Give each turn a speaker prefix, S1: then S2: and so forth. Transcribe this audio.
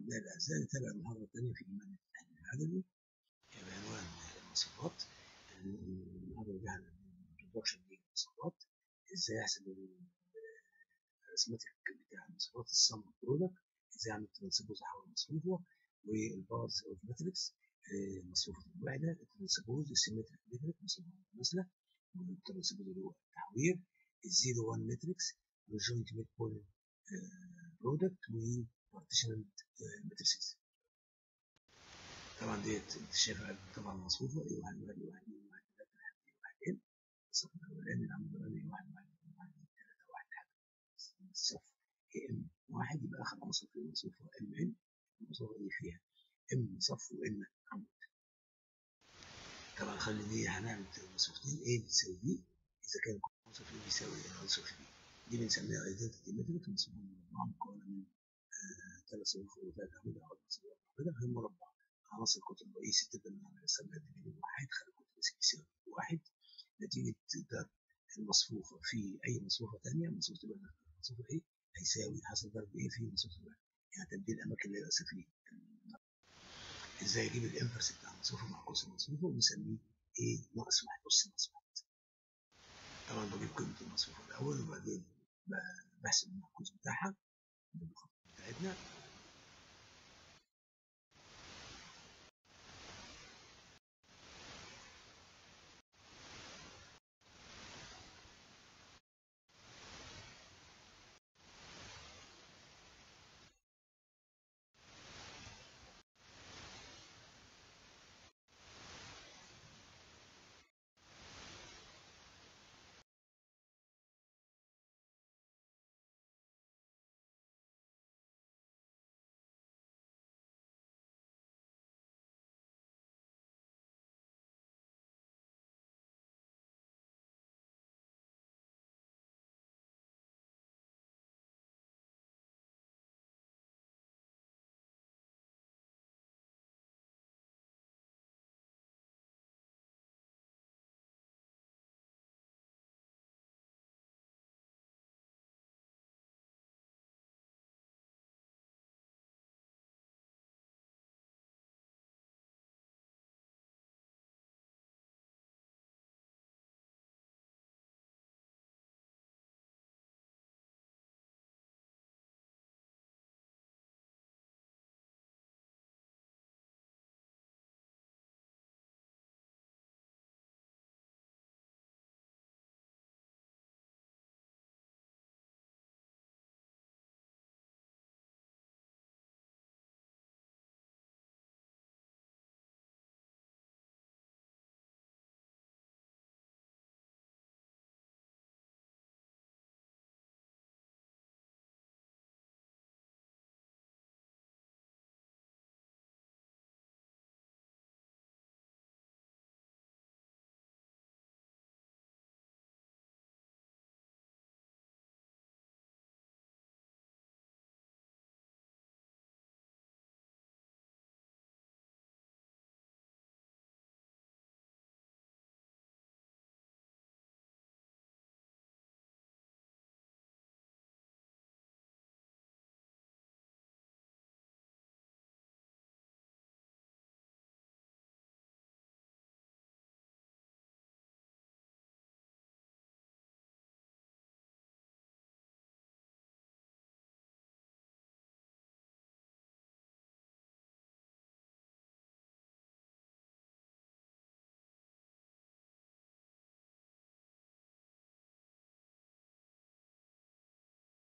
S1: أبناء الأعزاء نتابع المحاضرة الثانية في إيمان التحليل العددي بعنوان المواصفات المحاضرة دي عن الانترودكشن للمواصفات إزاي أحسب الأرثماتيك بتاع المواصفات السم برودكت إزاي أعمل ترانسبوز أحول مصفوفة والبارز أوف ماتريكس مصفوفة الوحدة الترانسبوز السيمتريك ماتريك مصفوفة المثلى والترانسبوز اللي هو التحوير الزيرو 1 ماتريكس والجوينت ميد بول برودكت وبارتيشنال ماتريسيز طبعا ديت انت شايفها طبعا مصفوفه اي واحد واحد واحد واحد ثلاثه واحد واحد الصف الاولاني العمود الاولاني واحد واحد واحد ثلاثه واحد لحد الصف ام واحد يبقى اخر عنصر في المصفوفه ام ان المصفوفه دي فيها ام صف وان عمود طبعا خلي دي هنعمل مصفوفتين ايه بتساوي بي اذا كان عنصر في بيساوي عنصر في بي دي بنسميها ايدنتيتي ماتريك مصفوفه مربعه مكونه من ثلاث صفوف وثلاث اعمده او صفوف اعمده هي مربع عناصر القطر الرئيسي تبدا من على السبب من واحد خلي القطر الرئيسي بيساوي واحد نتيجه ضرب المصفوفه في اي مصفوفه ثانيه مصفوفه تبقى المصفوفه ايه هيساوي حاصل ضرب ايه في مصفوفه الواحد يعني تبديل الاماكن اللي يرأس فيه ازاي اجيب الانفرس بتاع المصفوفه مع قوس المصفوفه ونسميه ايه ناقص واحد نص ناقص واحد طبعا بجيب قيمه المصفوفه الاول وبعدين بحسب المعكوس بتاعها بالخط بتاعتنا